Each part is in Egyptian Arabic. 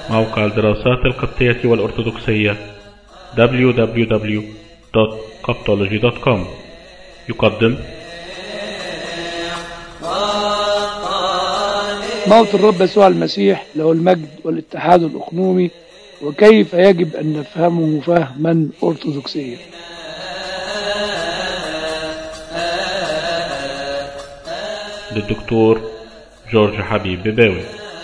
موقع الدراسات القبطية والأرثوذكسية www.coptology.com يقدم موت الرب يسوع المسيح له المجد والاتحاد الأقنومي وكيف يجب أن نفهمه فهما أرثوذكسيا للدكتور جورج حبيب بباوي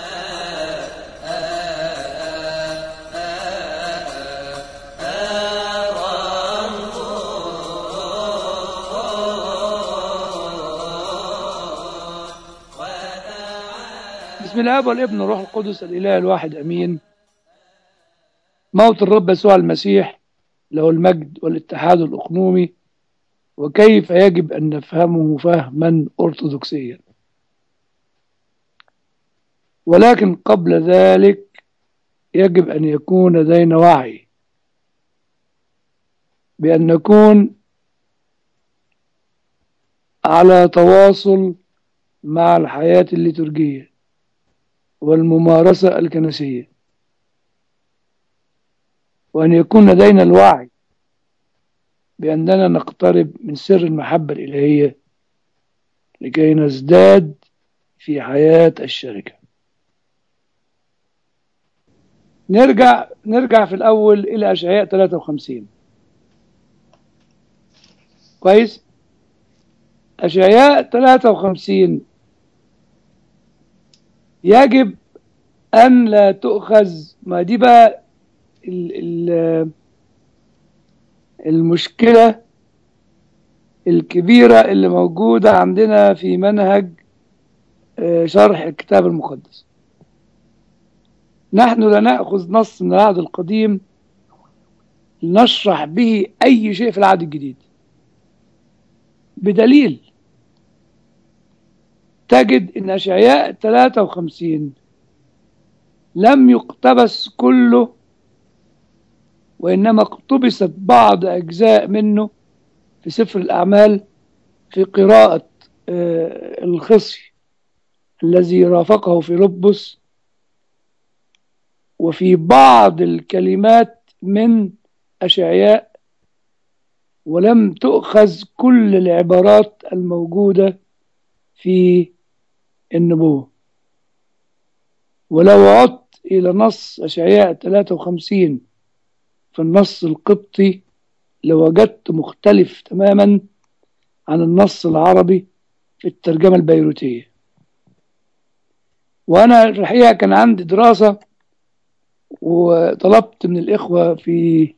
بسم الله والابن والروح القدس الإله الواحد أمين موت الرب يسوع المسيح له المجد والاتحاد الأقنومي وكيف يجب أن نفهمه فهما أرثوذكسيا ولكن قبل ذلك يجب أن يكون لدينا وعي بأن نكون على تواصل مع الحياة الليتورجية والممارسة الكنسية وأن يكون لدينا الوعي بأننا نقترب من سر المحبة الإلهية لكي نزداد في حياة الشركة نرجع نرجع في الأول إلى أشعياء 53 كويس أشعياء 53 يجب أن لا تؤخذ ما دي بقى ال ال المشكلة الكبيرة اللي موجودة عندنا في منهج شرح الكتاب المقدس نحن لا نأخذ نص من العهد القديم لنشرح به أي شيء في العهد الجديد بدليل تجد ان اشعياء 53 لم يقتبس كله وانما اقتبست بعض اجزاء منه في سفر الاعمال في قراءة الخصي الذي رافقه في لبس وفي بعض الكلمات من اشعياء ولم تؤخذ كل العبارات الموجودة في النبوة ولو عدت إلى نص أشعياء 53 في النص القبطي لوجدت مختلف تماما عن النص العربي في الترجمة البيروتية وأنا الحقيقة كان عندي دراسة وطلبت من الإخوة في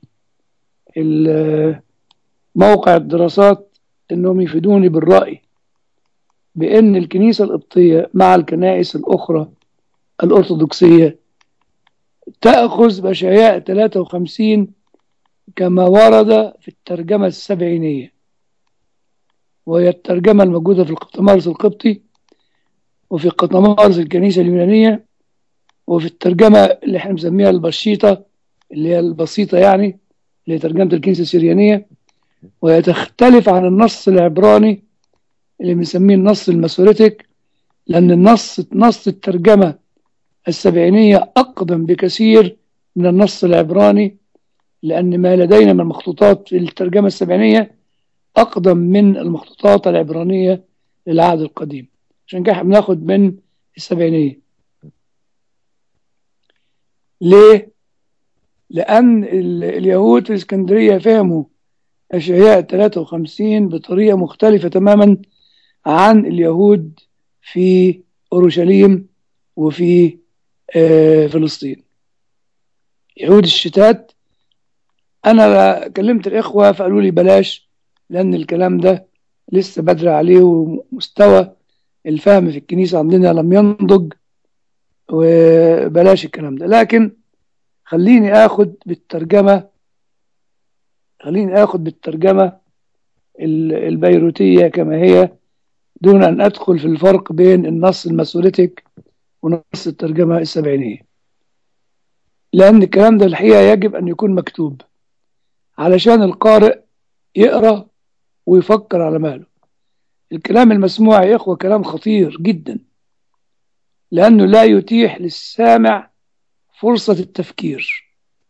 موقع الدراسات أنهم يفيدوني بالرأي بأن الكنيسة القبطية مع الكنائس الأخرى الأرثوذكسية تأخذ بأشعياء 53 كما ورد في الترجمة السبعينية وهي الترجمة الموجودة في القطمارس القبطي وفي قطمارس الكنيسة اليونانية وفي الترجمة اللي احنا مسميها البسيطة اللي هي البسيطة يعني اللي هي ترجمة الكنيسة السريانية وهي تختلف عن النص العبراني اللي بنسميه النص الماسوريتك لأن النص نص الترجمة السبعينية أقدم بكثير من النص العبراني لأن ما لدينا من مخطوطات في الترجمة السبعينية أقدم من المخطوطات العبرانية للعهد القديم عشان كده بناخد من السبعينية ليه؟ لأن اليهود في اسكندرية فهموا أشعياء 53 بطريقة مختلفة تماما عن اليهود في أورشليم وفي فلسطين يهود الشتات أنا كلمت الإخوة فقالوا لي بلاش لأن الكلام ده لسه بدري عليه ومستوى الفهم في الكنيسة عندنا لم ينضج وبلاش الكلام ده لكن خليني آخد بالترجمة خليني آخد بالترجمة البيروتية كما هي دون أن أدخل في الفرق بين النص الماسوليتيك ونص الترجمة السبعينية لأن الكلام ده الحقيقة يجب أن يكون مكتوب علشان القارئ يقرأ ويفكر على ماله الكلام المسموع يا إخوة كلام خطير جدا لأنه لا يتيح للسامع فرصة التفكير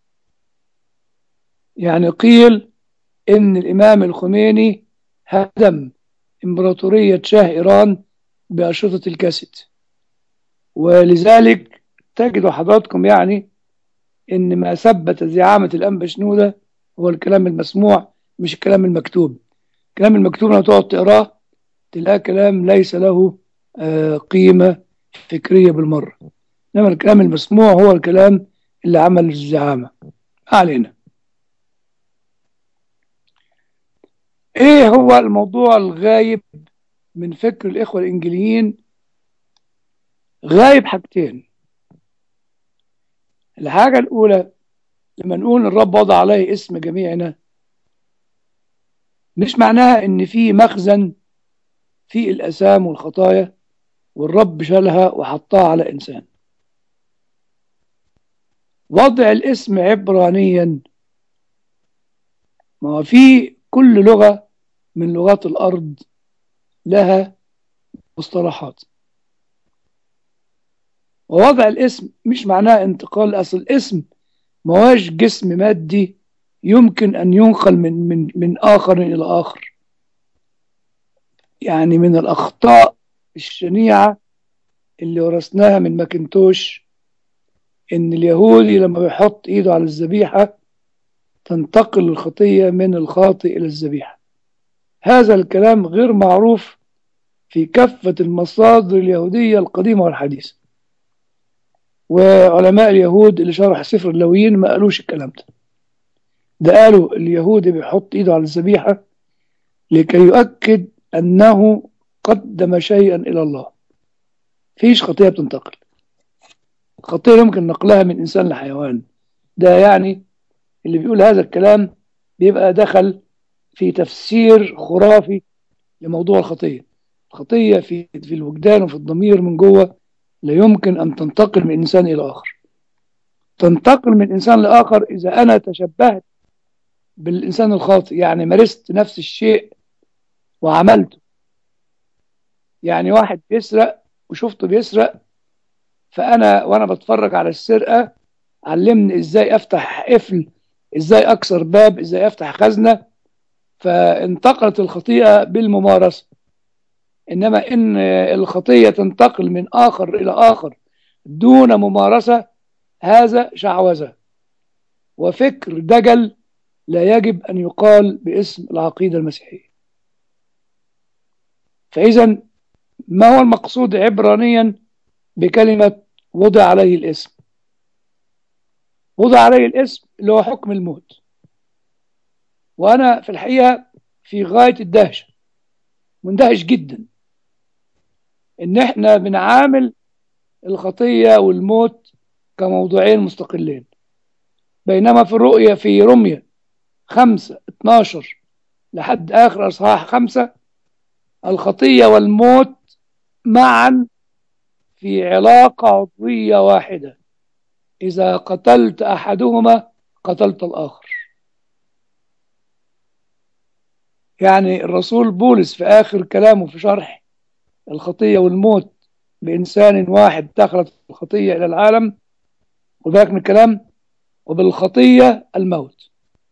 يعني قيل إن الإمام الخميني هدم إمبراطورية شاه إيران بأشرطة الكاسيت ولذلك تجدوا حضراتكم يعني إن ما ثبت زعامة الأنبا شنودة هو الكلام المسموع مش الكلام المكتوب الكلام المكتوب لما تقعد تقراه تلاقي كلام ليس له آه قيمة فكرية بالمرة إنما الكلام المسموع هو الكلام اللي عمل الزعامة علينا ايه هو الموضوع الغايب من فكر الاخوة الانجليين غايب حاجتين الحاجة الاولى لما نقول الرب وضع عليه اسم جميعنا مش معناها ان في مخزن في الاسام والخطايا والرب شالها وحطها على انسان وضع الاسم عبرانيا ما هو في كل لغة من لغات الأرض لها مصطلحات ووضع الاسم مش معناه انتقال أصل الاسم مواش جسم مادي يمكن أن ينقل من, من, من آخر إلى آخر يعني من الأخطاء الشنيعة اللي ورثناها من ماكنتوش إن اليهودي لما بيحط إيده على الذبيحة تنتقل الخطية من الخاطئ إلى الذبيحة هذا الكلام غير معروف في كافة المصادر اليهودية القديمة والحديثة وعلماء اليهود اللي شرح سفر اللويين ما قالوش الكلام ده ده قالوا اليهودي بيحط ايده على الذبيحة لكي يؤكد أنه قدم شيئا إلى الله فيش خطية بتنتقل خطية يمكن نقلها من إنسان لحيوان ده يعني اللي بيقول هذا الكلام بيبقى دخل في تفسير خرافي لموضوع الخطية الخطية في في الوجدان وفي الضمير من جوه لا يمكن أن تنتقل من إنسان إلى آخر تنتقل من إنسان لآخر إذا أنا تشبهت بالإنسان الخاطئ يعني مارست نفس الشيء وعملته يعني واحد بيسرق وشفته بيسرق فأنا وأنا بتفرج على السرقة علمني إزاي أفتح قفل إزاي أكسر باب إزاي أفتح خزنة فانتقلت الخطيئة بالممارسة إنما إن الخطية تنتقل من آخر إلى آخر دون ممارسة هذا شعوذة وفكر دجل لا يجب أن يقال باسم العقيدة المسيحية فإذا ما هو المقصود عبرانيا بكلمة وضع عليه الاسم وضع عليه الاسم اللي هو حكم الموت وأنا في الحقيقة في غاية الدهشة مندهش جدا إن إحنا بنعامل الخطية والموت كموضوعين مستقلين بينما في الرؤية في رمية خمسة اتناشر لحد آخر أصحاح خمسة الخطية والموت معا في علاقة عضوية واحدة إذا قتلت أحدهما قتلت الآخر يعني الرسول بولس في آخر كلامه في شرح الخطية والموت بإنسان واحد دخلت الخطية إلى العالم وذلك من الكلام وبالخطية الموت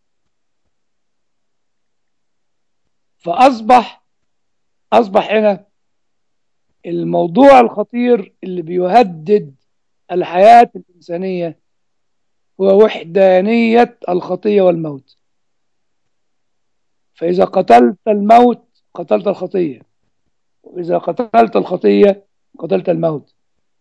فأصبح أصبح هنا الموضوع الخطير اللي بيهدد الحياة الإنسانية هو وحدانية الخطية والموت فإذا قتلت الموت قتلت الخطية وإذا قتلت الخطية قتلت الموت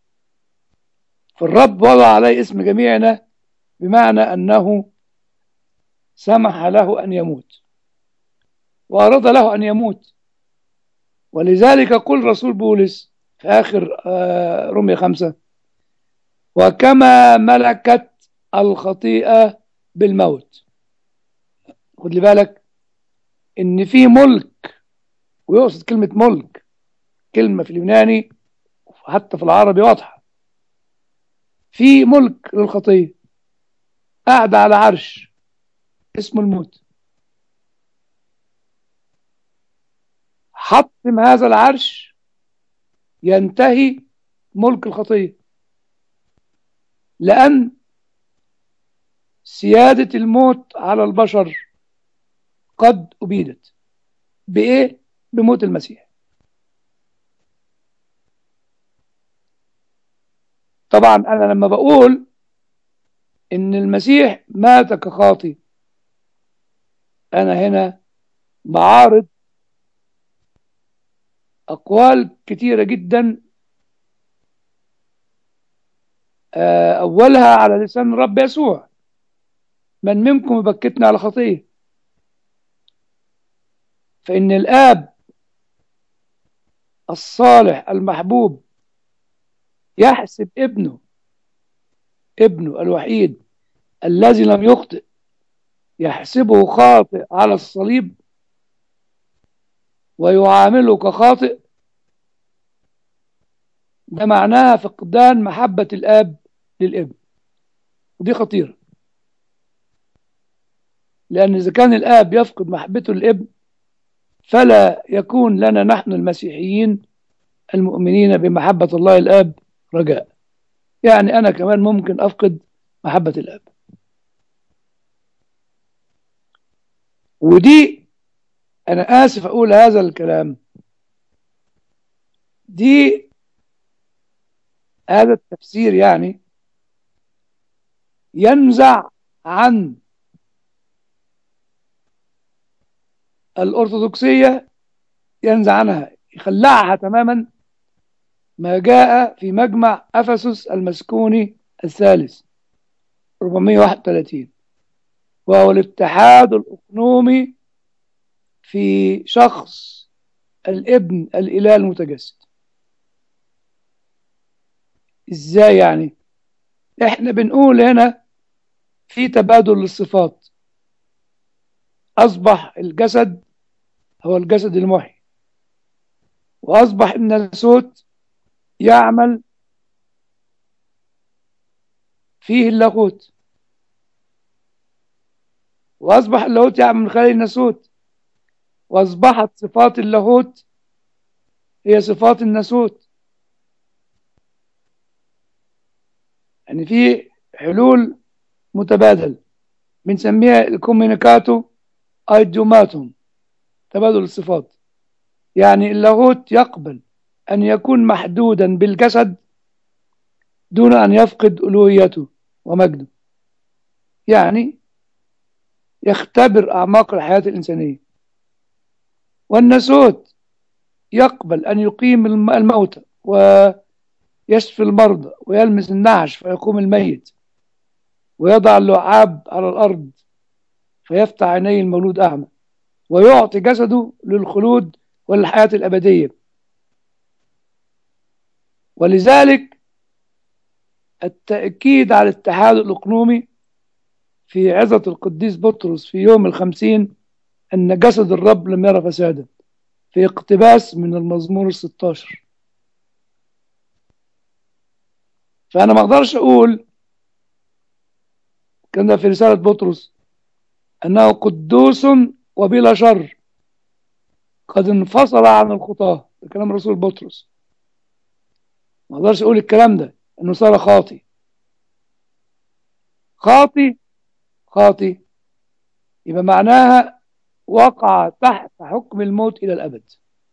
فالرب وضع عليه اسم جميعنا بمعنى أنه سمح له أن يموت وأراد له أن يموت ولذلك قل رسول بولس في آخر رمية خمسة وكما ملكت الخطيئة بالموت خد لي بالك إن في ملك ويقصد كلمة ملك كلمة في اليوناني حتى في العربي واضحة في ملك للخطية قاعد على عرش اسمه الموت حطم هذا العرش ينتهي ملك الخطية لأن سيادة الموت على البشر قد أبيدت بإيه؟ بموت المسيح طبعا أنا لما بقول إن المسيح مات كخاطي أنا هنا بعارض أقوال كتيرة جدا أولها على لسان الرب يسوع من منكم يبكتنا على خطية فإن الآب الصالح المحبوب يحسب ابنه ابنه الوحيد الذي لم يخطئ يحسبه خاطئ على الصليب ويعامله كخاطئ ده معناها فقدان محبة الآب للابن ودي خطيرة لأن إذا كان الآب يفقد محبته للابن فلا يكون لنا نحن المسيحيين المؤمنين بمحبة الله الآب رجاء يعني أنا كمان ممكن أفقد محبة الآب ودي أنا آسف أقول هذا الكلام دي هذا التفسير يعني ينزع عن الأرثوذكسية ينزع عنها يخلعها تماما ما جاء في مجمع أفسس المسكوني الثالث 431 وهو الاتحاد الأقنومي في شخص الابن الإله المتجسد ازاي يعني احنا بنقول هنا في تبادل للصفات اصبح الجسد هو الجسد المحي واصبح الناسوت يعمل فيه اللاهوت واصبح اللاهوت يعمل من خلال الناسوت واصبحت صفات اللاهوت هي صفات الناسوت يعني في حلول متبادل بنسميها الكومينيكاتو ايديوماتوم تبادل الصفات يعني اللاهوت يقبل أن يكون محدودا بالجسد دون أن يفقد ألوهيته ومجده يعني يختبر أعماق الحياة الإنسانية والناسوت يقبل أن يقيم الموتى ويشفي المرضى ويلمس النعش فيقوم الميت ويضع اللعاب على الأرض فيفتح عيني المولود أعمى ويعطي جسده للخلود والحياة الأبدية ولذلك التأكيد على الاتحاد الأقنومي في عظة القديس بطرس في يوم الخمسين أن جسد الرب لم يرى فسادا في اقتباس من المزمور الستاشر فأنا ما أقدرش أقول كان ده في رسالة بطرس أنه قدوس وبلا شر قد انفصل عن الخطاة ده كلام الرسول بطرس ما اقدرش اقول الكلام ده انه صار خاطي خاطي خاطي يبقى معناها وقع تحت حكم الموت الى الابد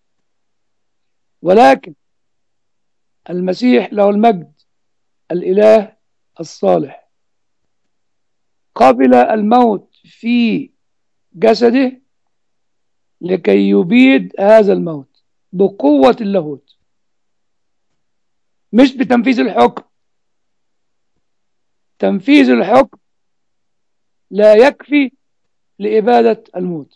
ولكن المسيح له المجد الاله الصالح قبل الموت في جسده لكي يبيد هذا الموت بقوة اللاهوت مش بتنفيذ الحكم تنفيذ الحكم لا يكفي لإبادة الموت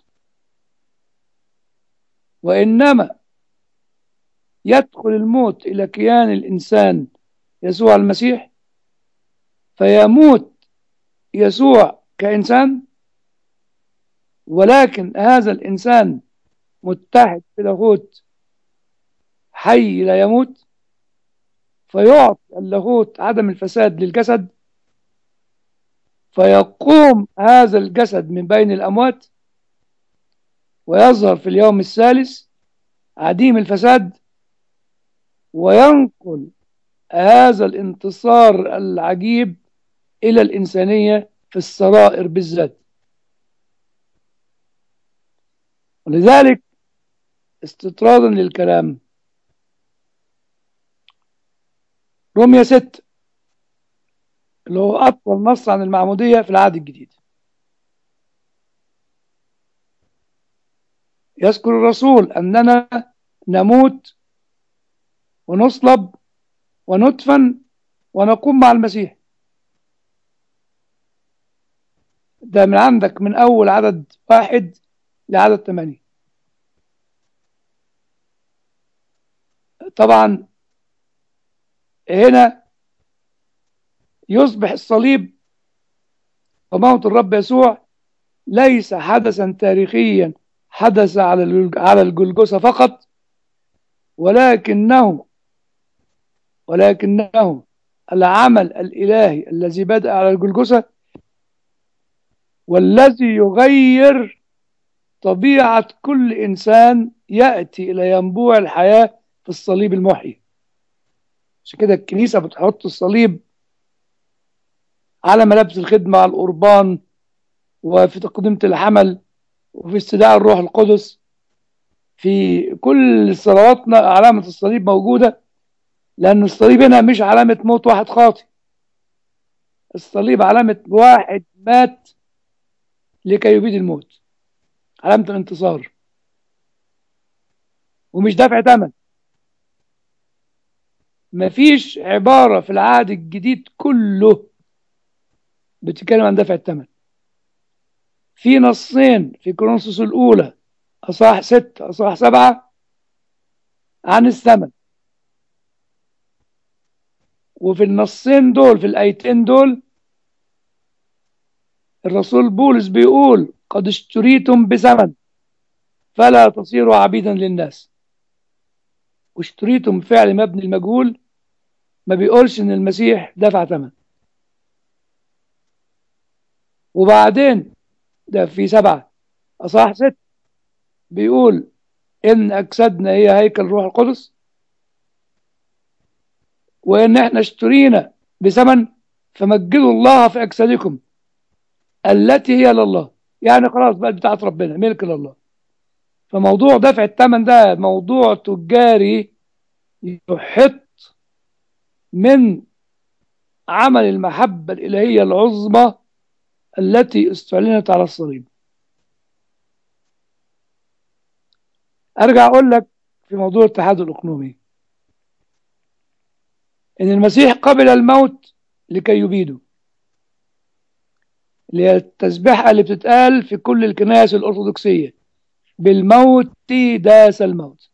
وإنما يدخل الموت إلى كيان الإنسان يسوع المسيح فيموت يسوع كإنسان ولكن هذا الإنسان متحد بلاهوت حي لا يموت فيعطي اللاهوت عدم الفساد للجسد فيقوم هذا الجسد من بين الأموات ويظهر في اليوم الثالث عديم الفساد وينقل هذا الانتصار العجيب إلى الإنسانية في السرائر بالذات ولذلك استطرادا للكلام رمية ست اللي هو أطول نص عن المعمودية في العهد الجديد يذكر الرسول أننا نموت ونصلب وندفن ونقوم مع المسيح ده من عندك من أول عدد واحد لعدد ثمانية طبعا هنا يصبح الصليب وموت الرب يسوع ليس حدثا تاريخيا حدث على على الجلجسة فقط ولكنه ولكنه العمل الإلهي الذي بدأ على الجلجسة والذي يغير طبيعة كل إنسان يأتي إلى ينبوع الحياة في الصليب المحيي عشان كده الكنيسة بتحط الصليب على ملابس الخدمة على القربان وفي تقدمة الحمل وفي استدعاء الروح القدس في كل صلواتنا علامة الصليب موجودة لأن الصليب هنا مش علامة موت واحد خاطي الصليب علامة واحد مات لكي يبيد الموت علامة الانتصار ومش دافع ثمن مفيش عبارة في العهد الجديد كله بتتكلم عن دفع الثمن في نصين في كورنثوس الأولى أصح ستة أصح سبعة عن الثمن وفي النصين دول في الآيتين دول الرسول بولس بيقول قد اشتريتم بثمن فلا تصيروا عبيدا للناس واشتريتم فعل مبني المجهول ما بيقولش ان المسيح دفع ثمن وبعدين ده في سبعة أصح ست بيقول إن أجسادنا هي هيكل روح القدس وإن إحنا اشترينا بثمن فمجدوا الله في أجسادكم التي هي لله يعني خلاص بقت بتاعت ربنا ملك لله فموضوع دفع الثمن ده موضوع تجاري يحط من عمل المحبة الإلهية العظمى التي استعلنت على الصليب أرجع أقول لك في موضوع الاتحاد الإقنومي إن المسيح قبل الموت لكي يبيده اللي هي التسبيحة اللي بتتقال في كل الكنائس الأرثوذكسية بالموت داس الموت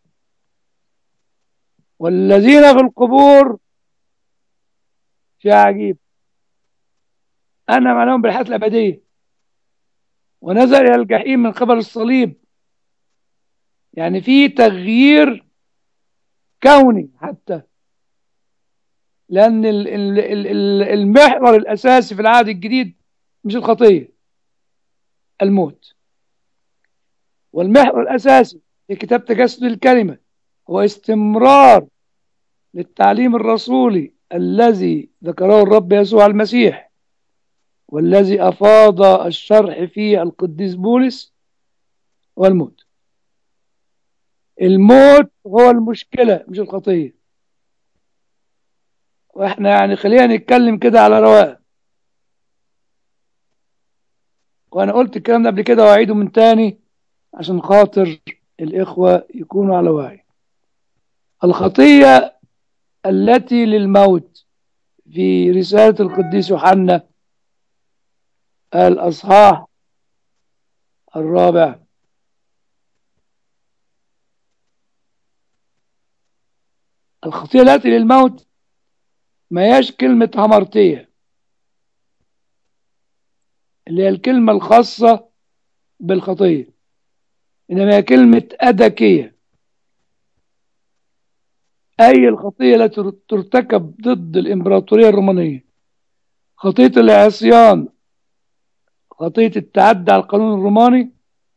والذين في القبور شيء عجيب أنا معناهم بالحياة الأبدية ونزل إلى الجحيم من قبل الصليب يعني في تغيير كوني حتى لأن المحور الأساسي في العهد الجديد مش الخطية الموت والمحور الأساسي في كتاب تجسد الكلمة هو استمرار للتعليم الرسولي الذي ذكره الرب يسوع المسيح والذي أفاض الشرح فيه القديس بولس والموت الموت هو المشكلة مش الخطية واحنا يعني خلينا نتكلم كده على رواق وانا قلت الكلام ده قبل كده واعيده من تاني عشان خاطر الاخوة يكونوا على وعي الخطية التي للموت في رسالة القديس يوحنا الأصحاح الرابع الخطية التي للموت ما هياش كلمة همرتية اللي هي الكلمة الخاصة بالخطية إنما هي كلمة أدكية أي الخطية التي ترتكب ضد الإمبراطورية الرومانية خطية العصيان خطية التعدي على القانون الروماني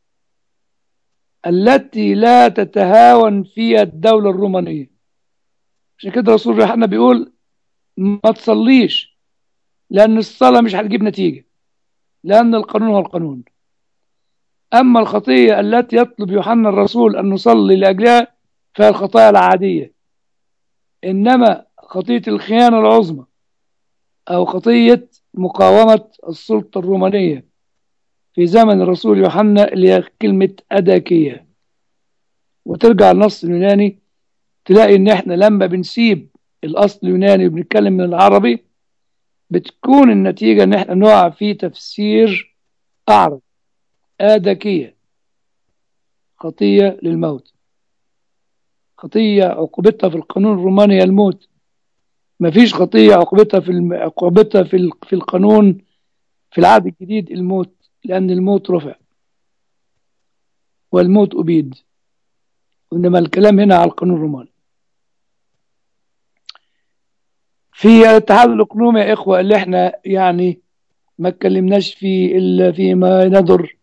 التي لا تتهاون فيها الدولة الرومانية عشان كده رسول يوحنا بيقول ما تصليش لأن الصلاة مش هتجيب نتيجة لأن القانون هو القانون أما الخطية التي يطلب يوحنا الرسول أن نصلي لأجلها فهي الخطايا العادية إنما خطية الخيانة العظمى أو خطية مقاومة السلطة الرومانية في زمن الرسول يوحنا اللي هي كلمة أداكية وترجع النص اليوناني تلاقي إن إحنا لما بنسيب الأصل اليوناني وبنتكلم من العربي بتكون النتيجة إن إحنا نقع في تفسير أعرض آدكية خطية للموت خطية عقوبتها في القانون الروماني هي الموت مفيش خطية عقوبتها في الم... عقوبتها في ال... في القانون في العهد الجديد الموت لأن الموت رفع والموت أبيد وإنما الكلام هنا على القانون الروماني في الاتحاد الإقليمي يا إخوة اللي إحنا يعني ما اتكلمناش فيه إلا فيما نضر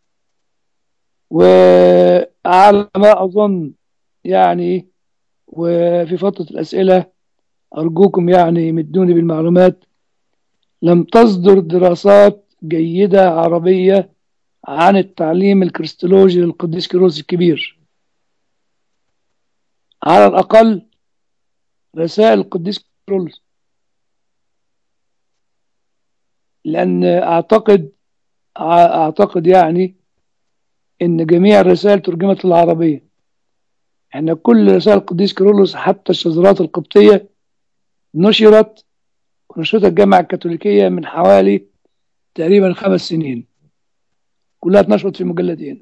وعلى ما أظن يعني وفي فترة الأسئلة أرجوكم يعني يمدوني بالمعلومات لم تصدر دراسات جيدة عربية عن التعليم الكريستولوجي للقديس كيروس الكبير على الأقل رسائل القديس كيروس لأن أعتقد أعتقد يعني إن جميع الرسائل ترجمت للعربية احنا كل رسائل القديس كيرلس حتى الشذرات القبطية نشرت ونشرتها الجامعة الكاثوليكية من حوالي تقريبا خمس سنين كلها اتنشرت في مجلدين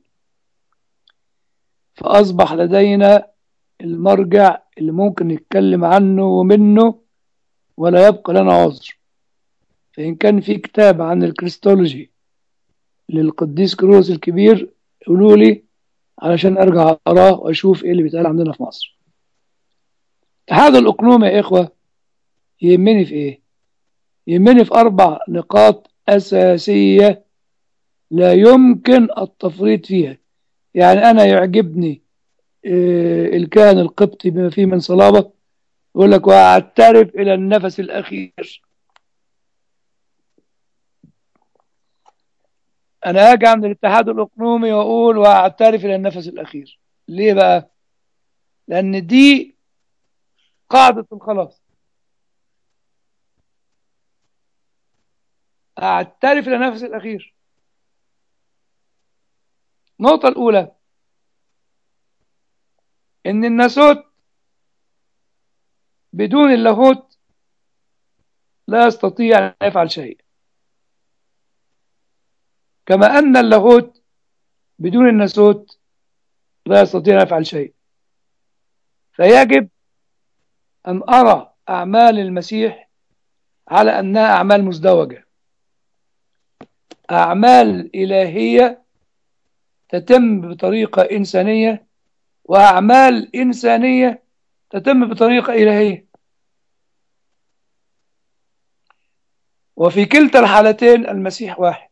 فأصبح لدينا المرجع اللي ممكن نتكلم عنه ومنه ولا يبقى لنا عذر فإن كان في كتاب عن الكريستولوجي للقديس كيروس الكبير قولوا لي علشان ارجع اقراه واشوف ايه اللي بيتقال عندنا في مصر اتحاد الاقلوم يا اخوه يهمني في ايه يهمني في اربع نقاط اساسيه لا يمكن التفريط فيها يعني انا يعجبني إيه الكاهن القبطي بما فيه من صلابه يقول لك واعترف الى النفس الاخير انا اجي عند الاتحاد الاقليمي واقول واعترف الى النفس الاخير ليه بقى لان دي قاعده الخلاص اعترف الى النفس الاخير النقطه الاولى ان الناسوت بدون اللاهوت لا يستطيع ان يفعل شيء كما أن اللاهوت بدون الناسوت لا يستطيع أن يفعل شيء فيجب أن أرى أعمال المسيح على أنها أعمال مزدوجة أعمال إلهية تتم بطريقة إنسانية وأعمال إنسانية تتم بطريقة إلهية وفي كلتا الحالتين المسيح واحد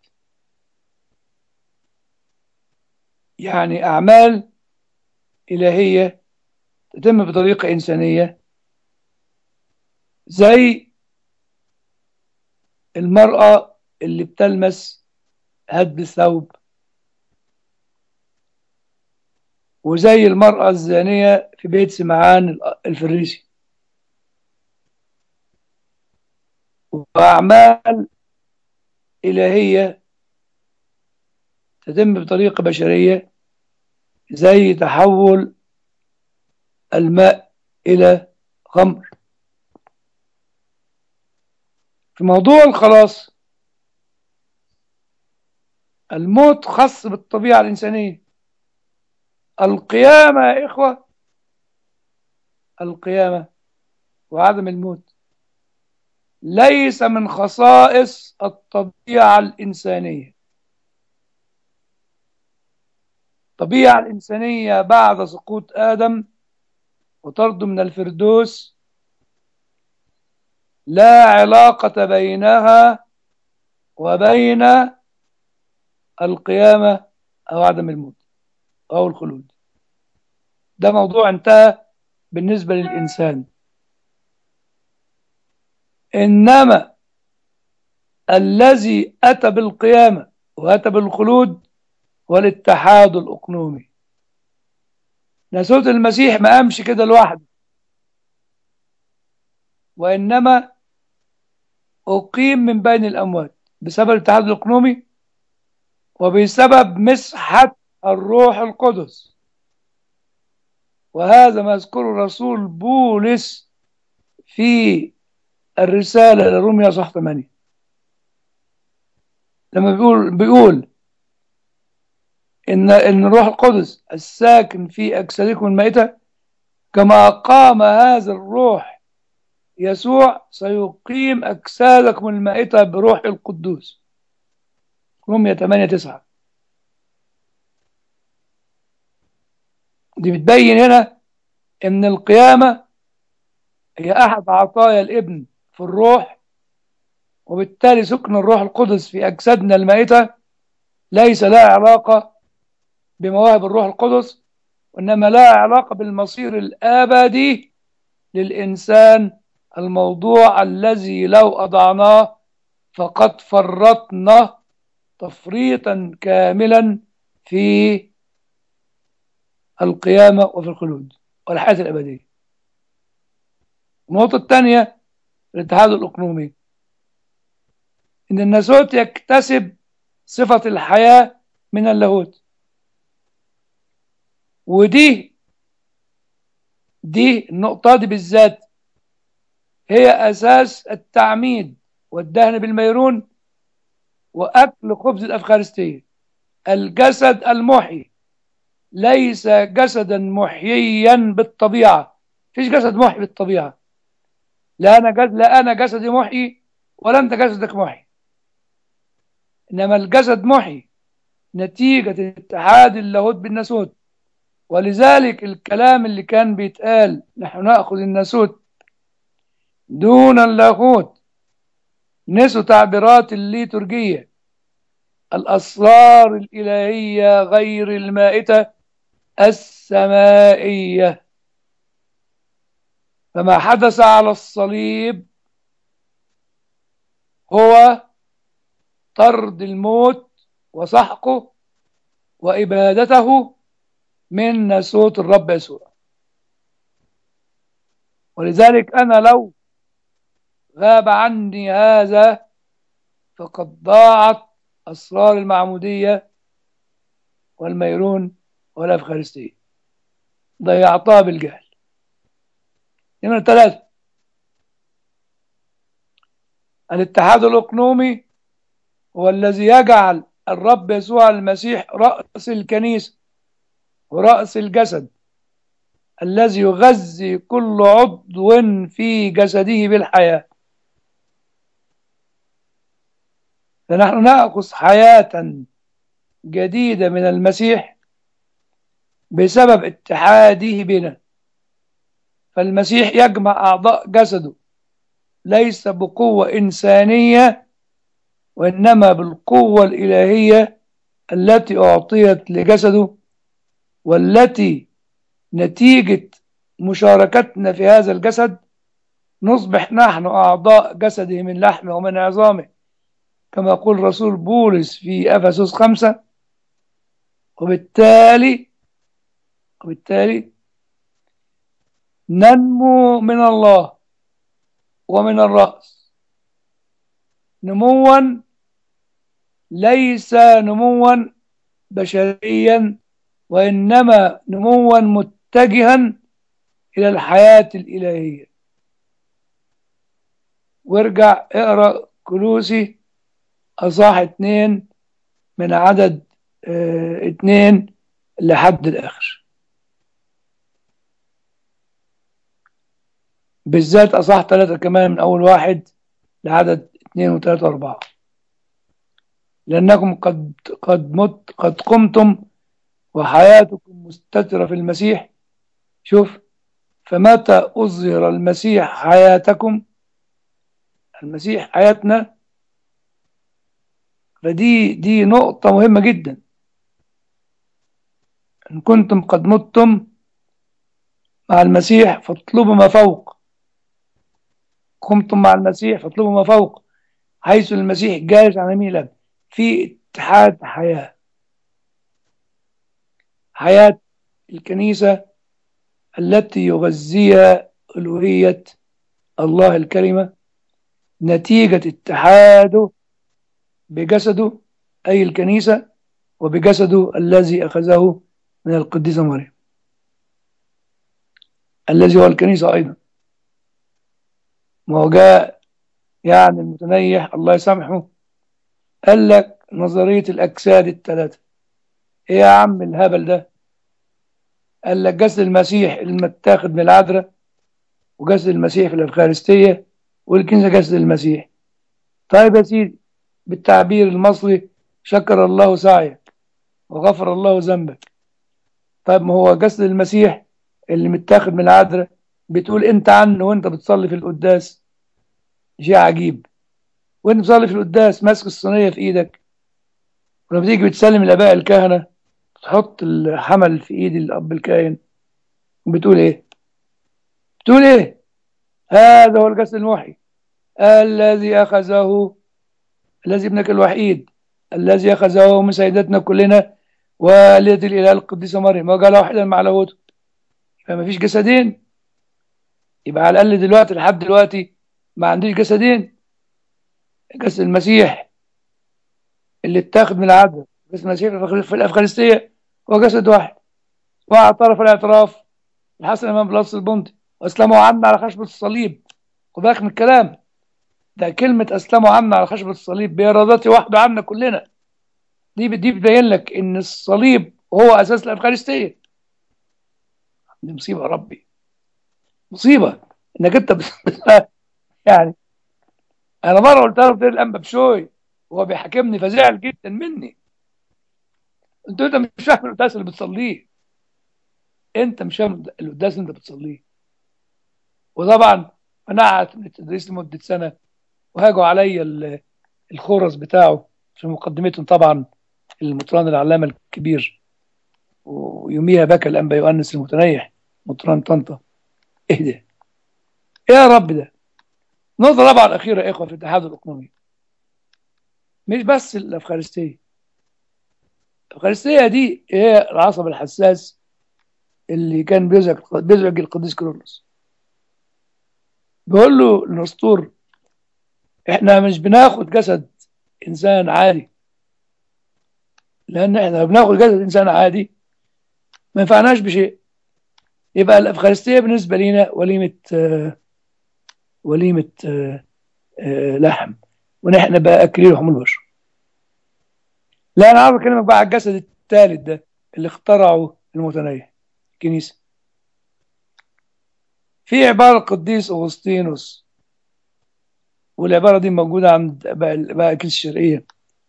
يعني أعمال إلهية تتم بطريقة إنسانية زي المرأة اللي بتلمس هد الثوب وزي المرأة الزانية في بيت سمعان الفريسي وأعمال إلهية تتم بطريقة بشرية زي تحول الماء إلى خمر في موضوع الخلاص الموت خاص بالطبيعة الإنسانية القيامة يا إخوة القيامة وعدم الموت ليس من خصائص الطبيعة الإنسانية الطبيعة الإنسانية بعد سقوط آدم وطرده من الفردوس لا علاقة بينها وبين القيامة أو عدم الموت أو الخلود ده موضوع انتهى بالنسبة للإنسان إنما الذي أتى بالقيامة وأتى بالخلود والاتحاد الأقنومي ناسوت المسيح ما قامش كده لوحده وإنما أقيم من بين الأموات بسبب الاتحاد الأقنومي وبسبب مسحة الروح القدس وهذا ما يذكره الرسول بولس في الرسالة إلى روميا صح 8 لما بيقول بيقول إن إن الروح القدس الساكن في أجسادكم الميتة كما قام هذا الروح يسوع سيقيم أجسادكم المائتة بروح القدوس رومية 8 9 دي بتبين هنا ان القيامة هي احد عطايا الابن في الروح وبالتالي سكن الروح القدس في اجسادنا المائتة ليس لها علاقة بمواهب الروح القدس وانما لها علاقة بالمصير الابدي للانسان الموضوع الذي لو اضعناه فقد فرطنا تفريطا كاملا في القيامة وفي الخلود والحياة الأبدية النقطة الثانية الاتحاد الأقنومي إن الناسوت يكتسب صفة الحياة من اللاهوت ودي دي النقطة دي بالذات هي أساس التعميد والدهن بالميرون وأكل خبز الأفخارستية الجسد المحيي ليس جسدا محييا بالطبيعة فيش جسد محيي بالطبيعة لا أنا, جسد لا أنا جسدي محيي ولا أنت جسدك محيي إنما الجسد محيي نتيجة اتحاد اللاهوت بالناسوت ولذلك الكلام اللي كان بيتقال نحن نأخذ الناسوت دون اللاهوت نسوا تعبيرات الليتورجية الأسرار الإلهية غير المائتة السمائية فما حدث على الصليب هو طرد الموت وسحقه وإبادته من ناسوت الرب يسوع ولذلك أنا لو غاب عني هذا فقد ضاعت أسرار المعمودية والميرون والأفخارستية ضيعتها بالجهل نمرة ثلاثة الاتحاد الأقنومي هو الذي يجعل الرب يسوع المسيح رأس الكنيسة ورأس الجسد الذي يغذي كل عضو في جسده بالحياة فنحن نأخذ حياة جديدة من المسيح بسبب اتحاده بنا فالمسيح يجمع أعضاء جسده ليس بقوة إنسانية وإنما بالقوة الإلهية التي أعطيت لجسده والتي نتيجة مشاركتنا في هذا الجسد نصبح نحن أعضاء جسده من لحمه ومن عظامه كما يقول رسول بولس في أفسس خمسة وبالتالي وبالتالي ننمو من الله ومن الرأس نموا ليس نموا بشريا وإنما نموا متجها إلى الحياة الإلهية وارجع اقرأ كلوسي أصح اتنين من عدد اه اتنين لحد الآخر بالذات أصح ثلاثة كمان من أول واحد لعدد اثنين وثلاثة وأربعة لأنكم قد قد مت قد قمتم وحياتكم مستترة في المسيح شوف فمتى أظهر المسيح حياتكم المسيح حياتنا فدي دي نقطة مهمة جدا إن كنتم قد متم مع المسيح فاطلبوا ما فوق قمتم مع المسيح فاطلبوا ما فوق حيث المسيح جالس على يمين الاب في اتحاد حياة حياة الكنيسة التي يغذيها ألوهية الله الكلمة نتيجة اتحاده بجسده أي الكنيسة وبجسده الذي أخذه من القديسة مريم الذي هو الكنيسة أيضا ما هو جاء يعني المتنيح الله يسامحه قال لك نظرية الأجساد الثلاثة إيه يا عم الهبل ده قال لك جسد المسيح المتاخد من العذراء وجسد المسيح في الأفخارستية والكنيسة جسد المسيح طيب يا سيدي بالتعبير المصري شكر الله سعيك وغفر الله ذنبك طيب ما هو جسد المسيح اللي متاخد من العذراء بتقول انت عنه وانت بتصلي في القداس شيء عجيب وانت بتصلي في القداس ماسك الصينيه في ايدك ولما تيجي بتسلم الاباء الكهنه تحط الحمل في ايد الاب الكاهن بتقول ايه بتقول ايه هذا هو الجسد المحي الذي اخذه الذي ابنك الوحيد الذي اخذه من سيدتنا كلنا والدة الاله القديسه مريم وجعل واحدا مع لاهوته فما فيش جسدين يبقى على الاقل دلوقتي لحد دلوقتي ما عنديش جسدين جسد المسيح اللي اتاخد من العدل جسد المسيح في الافغانستيه هو جسد واحد واعترف الاعتراف الحسن امام بلاس البنطي واسلموا عنا على خشبه الصليب خد بالك من الكلام ده كلمه اسلموا عنا على خشبه الصليب بارادتي وحده عنا كلنا دي دي بتبين لك ان الصليب هو اساس الافغانستيه دي مصيبه يا ربي مصيبه انك انت يعني انا مره قلت له في الانبا بشوي وهو بيحاكمني فزعل جدا مني قلت له انت مش فاهم القداس اللي بتصليه انت مش فاهم القداس اللي انت بتصليه وطبعا منعت من التدريس لمده سنه وهاجوا عليا الخرس بتاعه في مقدمتهم طبعا المطران العلامه الكبير ويوميها بكى الانبا يؤنس المتنيح مطران طنطا ايه ده؟ ايه يا رب ده؟ نقطة طبعا الأخيرة يا إخوة في الاتحاد الإقليمي مش بس الأفخارستية الأفخارستية دي هي العصب الحساس اللي كان بيزعج بيزعج القديس كيرلس بيقول له النسطور احنا مش بناخد جسد انسان عادي لان احنا بناخد جسد انسان عادي ما ينفعناش بشيء يبقى الافخارستيه بالنسبه لنا وليمه آه وليمه آه آه لحم ونحن بقى اكلين لحوم البشر لا انا عاوز اكلمك بقى على الجسد الثالث ده اللي اخترعه المتنيح الكنيسه في عباره القديس اغسطينوس والعباره دي موجوده عند بقى الكنيسه الشرقيه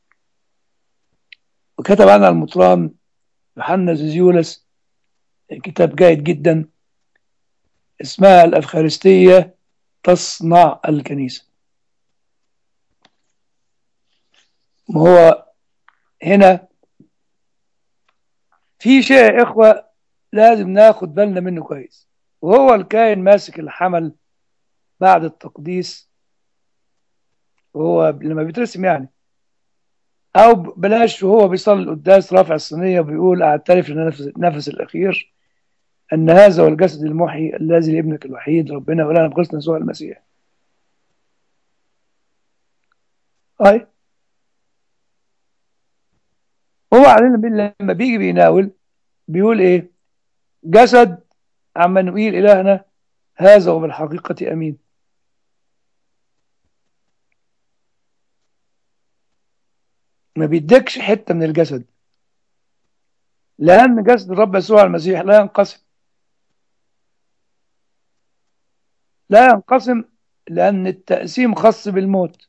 وكتب عنها المطران يوحنا زيزيولس كتاب جيد جدا اسمها الأفخارستية تصنع الكنيسة ما هو هنا في شيء يا إخوة لازم ناخد بالنا منه كويس وهو الكائن ماسك الحمل بعد التقديس وهو لما بيترسم يعني او بلاش وهو بيصلي القداس رافع الصينيه وبيقول اعترف لنفس النفس الاخير ان هذا هو الجسد المحيي الذي لابنك الوحيد ربنا ولنا بقسنا يسوع المسيح اي هو علينا لما بيجي بيناول بيقول ايه جسد عمانوئيل الهنا هذا هو بالحقيقه امين ما بيدكش حته من الجسد لان جسد الرب يسوع المسيح لا ينقسم لا ينقسم لان التقسيم خاص بالموت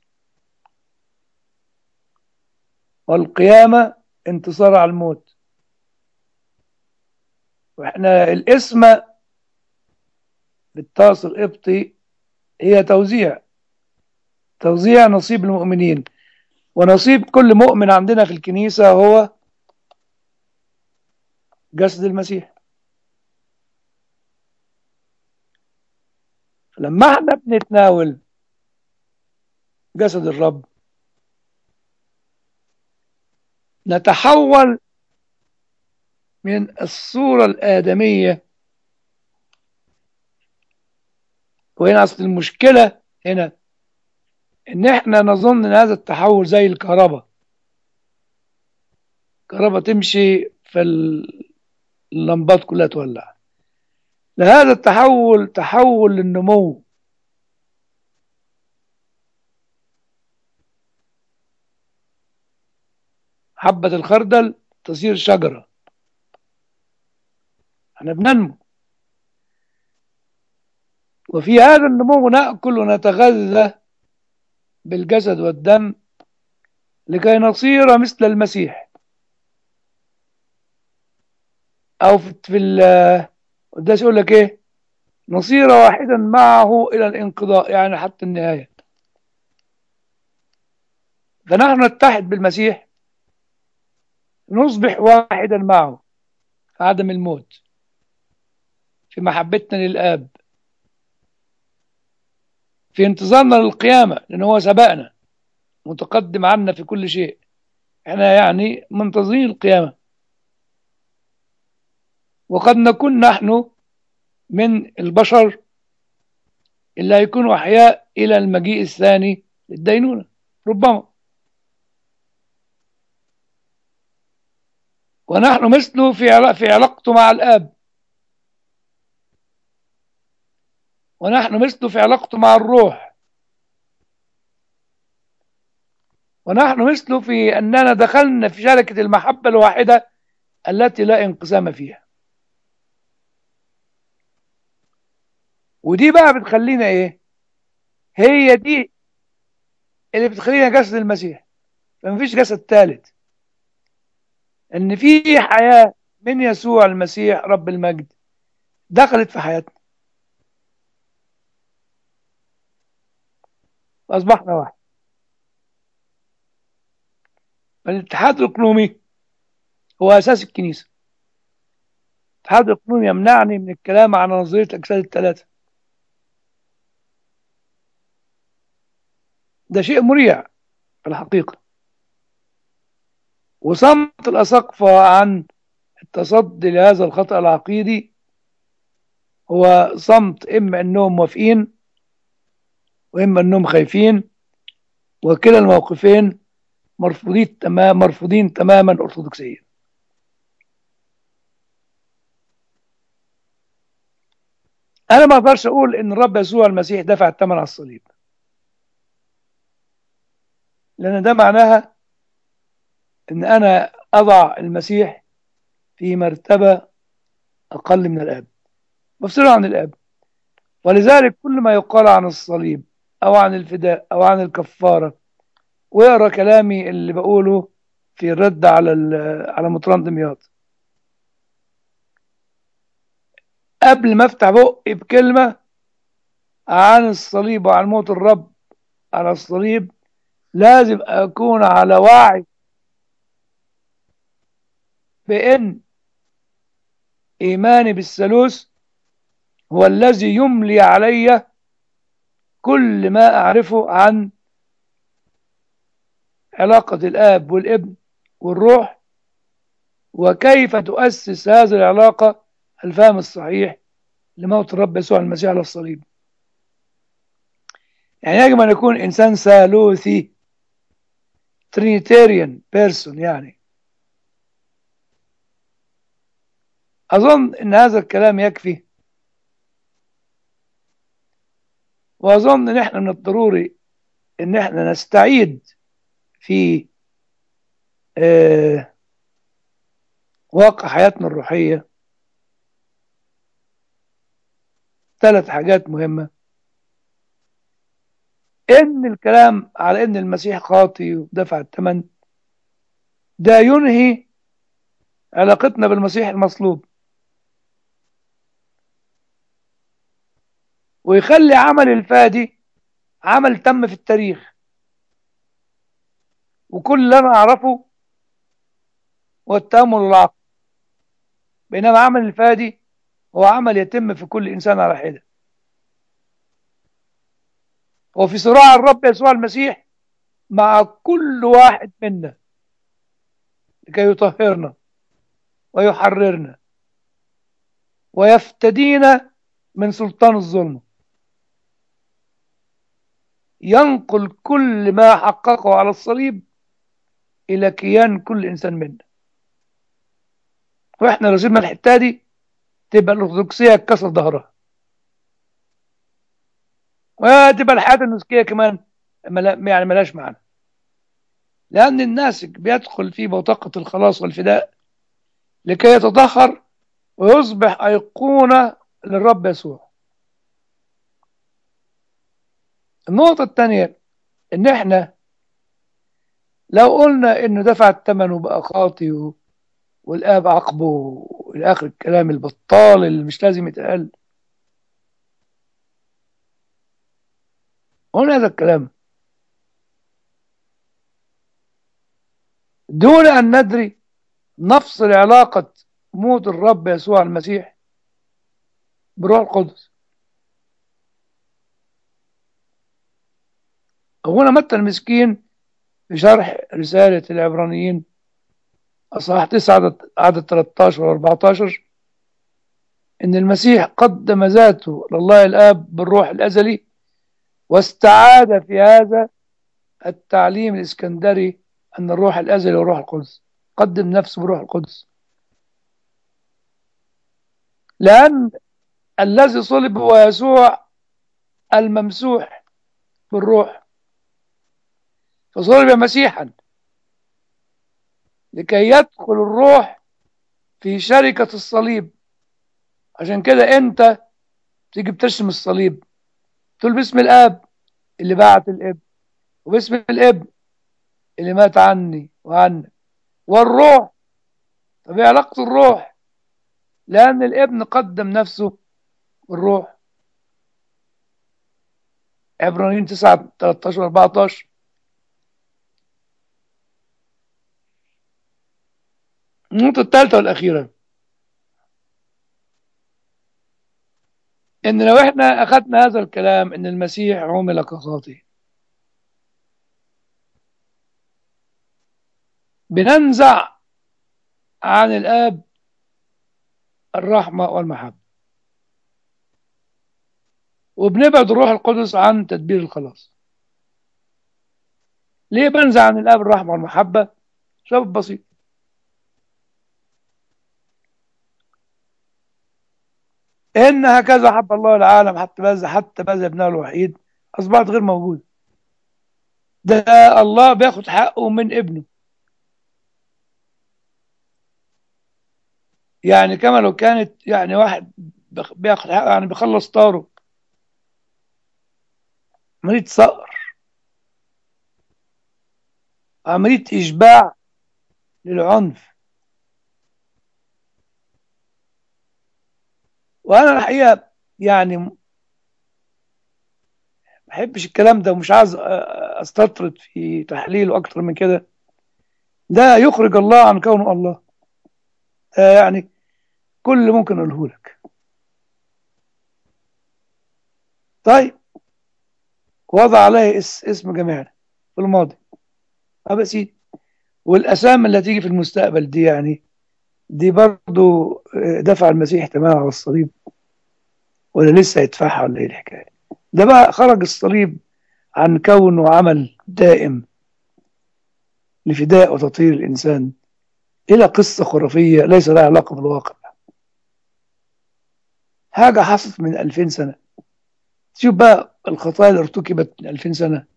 والقيامه انتصار على الموت واحنا الاسم بالطاس القبطي هي توزيع توزيع نصيب المؤمنين ونصيب كل مؤمن عندنا في الكنيسة هو جسد المسيح لما احنا بنتناول جسد الرب نتحول من الصورة الآدمية وهنا أصل المشكلة هنا إن إحنا نظن إن هذا التحول زي الكهرباء الكهرباء تمشي في اللمبات كلها تولع لهذا التحول تحول للنمو حبة الخردل تصير شجرة احنا بننمو وفي هذا النمو نأكل ونتغذى بالجسد والدم لكي نصير مثل المسيح أو في القداس يقول لك إيه نصير واحدا معه إلى الانقضاء يعني حتى النهاية فنحن نتحد بالمسيح نصبح واحدا معه في عدم الموت في محبتنا للآب في انتظارنا للقيامة لأن هو سبقنا متقدم عنا في كل شيء احنا يعني منتظرين القيامة وقد نكون نحن من البشر اللي هيكونوا أحياء إلى المجيء الثاني للدينونة ربما ونحن مثله في في علاقته مع الآب ونحن مثله في علاقته مع الروح ونحن مثله في أننا دخلنا في شركة المحبة الواحدة التي لا انقسام فيها ودي بقى بتخلينا ايه هي دي اللي بتخلينا جسد المسيح فمفيش جسد ثالث ان في حياة من يسوع المسيح رب المجد دخلت في حياتنا فأصبحنا واحد فالاتحاد الإقليمي هو أساس الكنيسة الاتحاد الإقليمي يمنعني من الكلام عن نظرية الأجساد الثلاثة ده شيء مريع في الحقيقة وصمت الأساقفة عن التصدي لهذا الخطأ العقيدي هو صمت إما أنهم موافقين وإما أنهم خايفين وكلا الموقفين مرفوضين تمام مرفوضين تماما أرثوذكسيا أنا ما أقدرش أقول إن الرب يسوع المسيح دفع الثمن على الصليب لأن ده معناها إن أنا أضع المسيح في مرتبة أقل من الآب بفصله عن الآب ولذلك كل ما يقال عن الصليب أو عن الفداء أو عن الكفارة واقرا كلامي اللي بقوله في الرد على على مطران دمياط قبل ما افتح بقي بكلمة عن الصليب وعن موت الرب على الصليب لازم أكون على وعي بأن إيماني بالثالوث هو الذي يملي علي كل ما أعرفه عن علاقة الآب والابن والروح وكيف تؤسس هذه العلاقة الفهم الصحيح لموت الرب يسوع المسيح على الصليب يعني يجب أن يكون إنسان ثالوثي ترينيتاريان بيرسون يعني أظن أن هذا الكلام يكفي وأظن أن احنا من الضروري أن احنا نستعيد في آه واقع حياتنا الروحية ثلاث حاجات مهمة إن الكلام على إن المسيح خاطي ودفع الثمن ده ينهي علاقتنا بالمسيح المصلوب ويخلي عمل الفادي عمل تم في التاريخ وكل اللي انا اعرفه هو التامل والعقل بينما عمل الفادي هو عمل يتم في كل انسان على حده وفي صراع الرب يسوع المسيح مع كل واحد منا لكي يطهرنا ويحررنا ويفتدينا من سلطان الظلم ينقل كل ما حققه على الصليب إلى كيان كل إنسان منا وإحنا لو سيبنا الحتة دي تبقى الأرثوذكسية كسر ظهرها وتبقى الحياة النسكية كمان ملا يعني ملاش معنى لأن الناسك بيدخل في بوتقة الخلاص والفداء لكي يتطهر ويصبح أيقونة للرب يسوع النقطة الثانية إن إحنا لو قلنا إنه دفع الثمن وبقى خاطي و... والآب عقبه والآخر آخر الكلام البطال اللي مش لازم يتقال قلنا هذا الكلام دون أن ندري نفصل علاقة موت الرب يسوع المسيح بروح القدس هنا متى المسكين في شرح رسالة العبرانيين أصحاح 9 عدد, عدد 13 و 14 إن المسيح قدم ذاته لله الآب بالروح الأزلي واستعاد في هذا التعليم الإسكندري أن الروح الأزلي والروح القدس قدم نفسه بروح القدس لأن الذي صلب هو يسوع الممسوح بالروح فصلب مسيحا لكي يدخل الروح في شركة الصليب عشان كده انت تيجي بترسم الصليب تقول باسم الاب اللي بعت الاب وباسم الاب اللي مات عني وعنك والروح طب ايه علاقة الروح لأن الابن قدم نفسه بالروح عبرانيين 9 13 14 النقطة الثالثة والأخيرة إن لو إحنا أخذنا هذا الكلام إن المسيح عمل كخاطئ بننزع عن الآب الرحمة والمحبة وبنبعد الروح القدس عن تدبير الخلاص ليه بنزع عن الآب الرحمة والمحبة سبب بسيط إن هكذا حب الله العالم حتى بذل حتى بذل ابنه الوحيد أصبحت غير موجود ده الله بياخد حقه من ابنه يعني كما لو كانت يعني واحد بياخد حقه يعني بيخلص طاره عملية صقر عملية إشباع للعنف وأنا الحقيقة يعني ما بحبش الكلام ده ومش عايز استطرد في تحليله أكتر من كده ده يخرج الله عن كونه الله يعني كل ممكن أقوله لك طيب وضع عليه اسم جماعنا في الماضي أبا سيدي والأسامي اللي هتيجي في المستقبل دي يعني دي برضو دفع المسيح تماما على الصليب ولا لسه يدفعها ولا ايه الحكايه ده بقى خرج الصليب عن كونه عمل دائم لفداء وتطهير الإنسان إلى قصة خرافية ليس لها علاقة بالواقع حاجة حصلت من 2000 سنة شوف بقى الخطايا اللي ارتكبت من 2000 سنة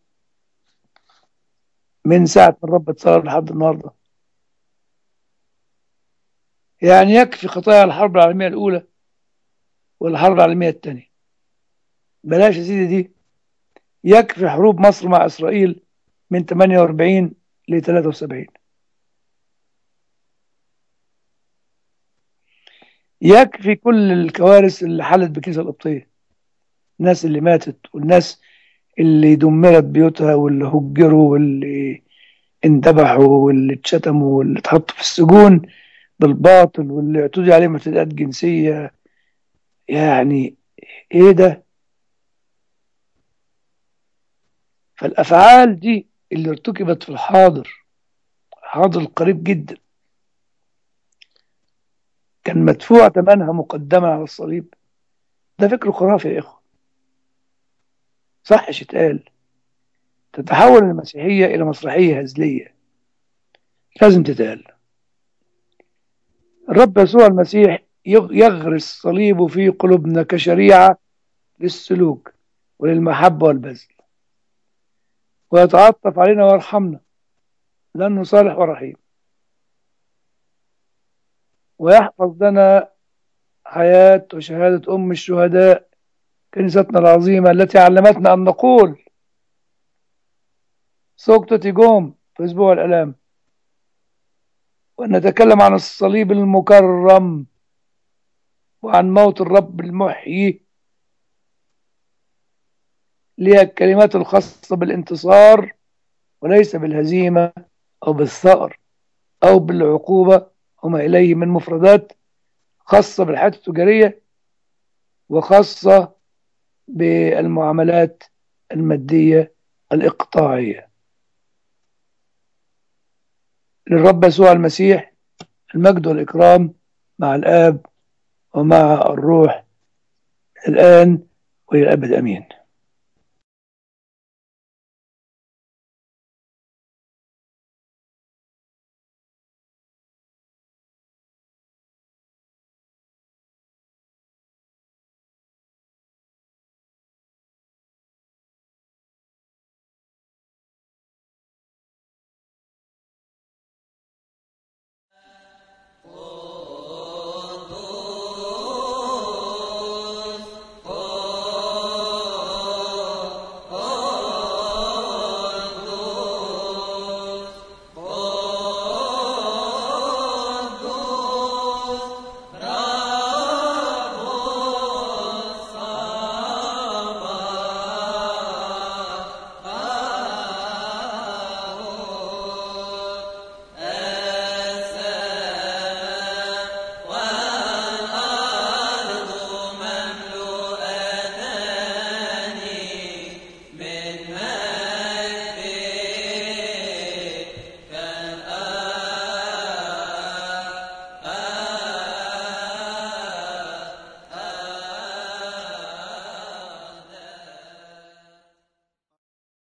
من ساعة ما الرب اتصور لحد النهاردة يعني يكفي خطايا الحرب العالمية الأولى والحرب العالمية الثانية بلاش يا سيدي دي يكفي حروب مصر مع إسرائيل من 48 ل 73 يكفي كل الكوارث اللي حلت بالكنيسة القبطية الناس اللي ماتت والناس اللي دمرت بيوتها واللي هجروا واللي اندبحوا واللي اتشتموا واللي اتحطوا في السجون بالباطل واللي اعتدي عليهم اعتداءات جنسية يعني ايه ده فالافعال دي اللي ارتكبت في الحاضر الحاضر القريب جدا كان مدفوع ثمنها مقدما على الصليب ده فكر خرافي يا إخوة صحش اتقال تتحول المسيحية إلى مسرحية هزلية لازم تتقال الرب يسوع المسيح يغرس صليبه في قلوبنا كشريعة للسلوك وللمحبة والبذل ويتعطف علينا ويرحمنا لأنه صالح ورحيم ويحفظ لنا حياة وشهادة أم الشهداء كنيستنا العظيمة التي علمتنا أن نقول سوقتي جوم في أسبوع الألام وأن نتكلم عن الصليب المكرم وعن موت الرب المحيي ليها الكلمات الخاصة بالانتصار وليس بالهزيمة أو بالثأر أو بالعقوبة وما إليه من مفردات خاصة بالحياة التجارية وخاصة بالمعاملات المادية الإقطاعية للرب يسوع المسيح المجد والإكرام مع الآب ومع الروح الآن وإلى الأبد أمين